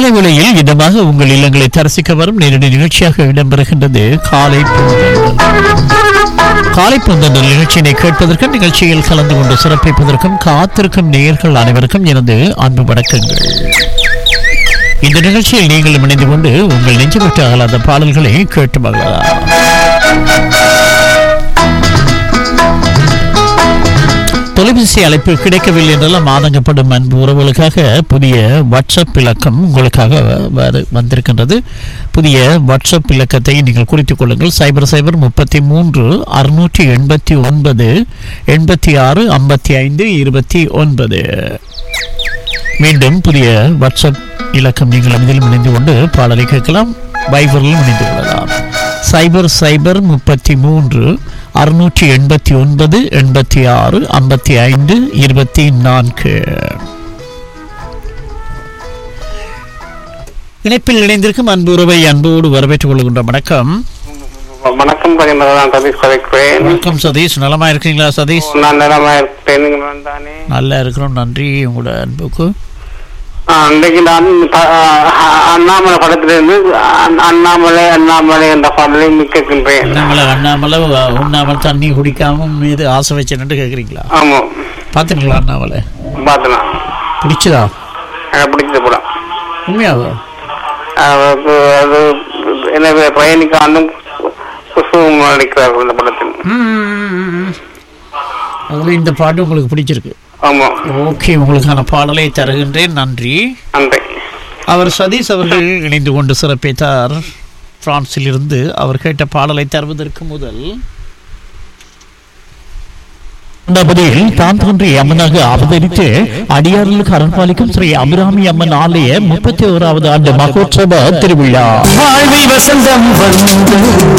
காலை வேளையில் இதமாக உங்கள் இல்லங்களை தரிசிக்க வரும் நேரடி நிகழ்ச்சியாக இடம்பெறுகின்றது காலை பூந்தென்றல் காலை பூந்தென்றல் நிகழ்ச்சியினை கேட்பதற்கும் நிகழ்ச்சியில் கலந்து கொண்டு சிறப்பிப்பதற்கும் காத்திருக்கும் நேயர்கள் அனைவருக்கும் எனது அன்பு வணக்கங்கள் இந்த நிகழ்ச்சியில் நீங்கள் இணைந்து கொண்டு உங்கள் நெஞ்சுவிட்டு அகலாத பாடல்களை கேட்டு மகிழலாம் தொலைபேசி அழைப்பு கிடைக்கவில்லை என்றெல்லாம் ஆதங்கப்படும் அன்பு உறவுகளுக்காக புதிய வாட்ஸ்அப் இலக்கம் உங்களுக்காக வரு- வந்திருக்கின்றது புதிய வாட்ஸ்அப் இலக்கத்தை நீங்கள் குறித்துக் கொள்ளுங்கள் சைபர் சைபர் முப்பத்தி மூன்று அறுநூற்றி எண்பத்தி ஒன்பது எண்பத்தி ஆறு ஐம்பத்தி ஐந்து இருபத்தி ஒன்பது மீண்டும் புதிய வாட்ஸ்அப் இலக்கம் நீங்கள் இதிலும் இணைந்து கொண்டு பாடலை கேட்கலாம் வைபரிலும் இணைந்து கொள்ளலாம் சைபர் சைபர் முப்பத்தி மூன்று அறுநூற்றி எண்பத்தி ஒன்பது எண்பத்தி ஆறு ஐம்பத்தி ஐந்து இருபத்தி நான்கு இணைப்பில் இணைந்திருக்கும் அன்பு உறவை அன்போடு வரவேற்றுக் கொள்கின்ற வணக்கம் வணக்கம் பகிர்ந்தது நான் சதீஷ் கதைக்கிறேன் வணக்கம் சதீஷ் நலமா இருக்கீங்களா சதீஷ் நான் நிலமா இருக்கேன் நீங்கள் தானே நல்லா இருக்கிறோம் நன்றி உங்களோட அன்புக்கு அன்றைக்கு நான் ப- அ- அண்ணாமலை படத்திலிருந்து அண்ண- அண்ணாமலை அண்ணாமலை என்ற பாடலை மிக்கின்றேன் அண்ணாமலை அண்ணாமலை உண்ணாமல் தண்ணி குடிக்காம மீது ஆசை வச்சேன்னு கேக்குறீங்களா ஆமா பாத்தீங்களா அண்ணாமலை பார்த்தலாம் பிடிச்சதா எனக்கு பிடிச்சது படம் உண்மையாவா அது அது எனவே பயணிக்காண்டும் குசுவும் நடிக்கிறார்கள் இந்த படத்தில் அதுல இந்த பாட்டு உங்களுக்கு பிடிச்சிருக்கு ஆமா ஓகே உங்களுக்கான பாடலை தருகின்றேன் நன்றி நன்றி அவர் சதீஷ் அவர்கள் இணைந்து கொண்டு சிறப்பித்தார் பிரான்சில் இருந்து அவர் கேட்ட பாடலை தருவதற்கு முதல் பதில் தான் தோன்றிய அம்மனாக அவதரித்து அடியார்களுக்கு அரண்பாலிக்கும் ஸ்ரீ அபிராமி அம்மன் ஆலய முப்பத்தி ஓராவது ஆண்டு மகோற்சவ திருவிழா வாழ்வில் வசந்தம் வந்து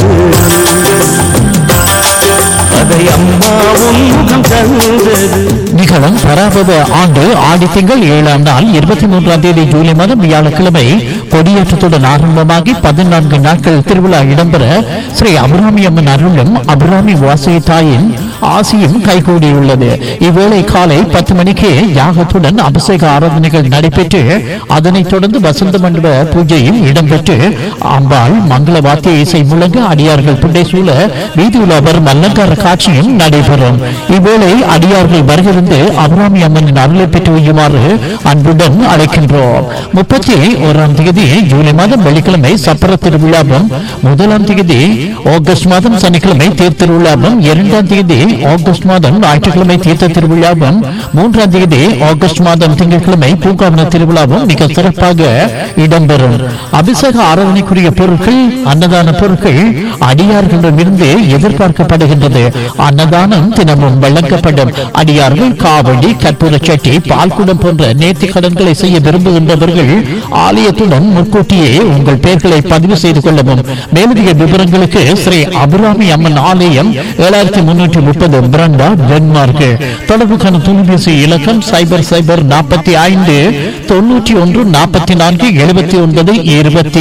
அதை அம்மாவும் முகம் தந்தது நிகழும் பராபவ ஆண்டு ஆடி திங்கள் ஏழாம் நாள் இருபத்தி மூன்றாம் தேதி ஜூலை மாதம் வியாழக்கிழமை கொடியேற்றத்துடன் ஆரம்பமாகி பதினான்கு நாட்கள் திருவிழா இடம்பெற ஸ்ரீ அபிராமி அம்மன் அருளும் அபிராமி வாசகி தாயின் ஆசியும் கைகூடியுள்ளது இவ்வேளை காலை பத்து மணிக்கு யாகத்துடன் அபிஷேக ஆராதனைகள் நடைபெற்று அதனைத் தொடர்ந்து வசந்த மண்டப பூஜையும் இடம்பெற்று அம்பாள் மங்கள வாத்திய இசை முழங்க அடியார்கள் புண்டை சூழ வீதி உலாவர் அலங்கார காட்சியும் நடைபெறும் இவ்வேளை அடியார்கள் வருகிருந்து அபிராமி அம்மனின் அருளை பெற்று வையுமாறு அன்புடன் அழைக்கின்றோம் முப்பத்தி ஓராம் தேதி ஜூலை மாதம் வெள்ளிக்கிழமை சப்பர திருவிழாவும் முதலாம் தேதி ஆகஸ்ட் மாதம் சனிக்கிழமை தேர் திருவிழாவும் இரண்டாம் தேதி ஆகஸ்ட் மாதம் ஞாயிற்றுக்கிழமை தீர்த்த திருவிழாவும் மூன்றாம் தேதி ஆகஸ்ட் மாதம் திங்கட்கிழமை பூங்காவன திருவிழாவும் மிக சிறப்பாக இடம்பெறும் அபிஷேக ஆராதனைக்குரிய பொருட்கள் அன்னதான பொருட்கள் அடியார்களிடமிருந்து எதிர்பார்க்கப்படுகின்றது அன்னதானம் தினமும் வழங்கப்படும் அடியார்கள் காவடி கற்பூர சட்டி பால்குடம் போன்ற நேர்த்தி கடன்களை செய்ய விரும்புகின்றவர்கள் ஆலயத்துடன் முன்கூட்டியே உங்கள் பெயர்களை பதிவு செய்து கொள்ளவும் மேலதிக விவரங்களுக்கு ஸ்ரீ அபிராமி அம்மன் ஆலயம் ஏழாயிரத்தி முன்னூற்றி முப்பது பிரண்டா டென்மார்க் தொடர்புக்கான தொலைபேசி இலக்கம் சைபர் சைபர் நாற்பத்தி ஐந்து தொண்ணூற்றி ஒன்று நாற்பத்தி நான்கு எழுபத்தி ஒன்பது இருபத்தி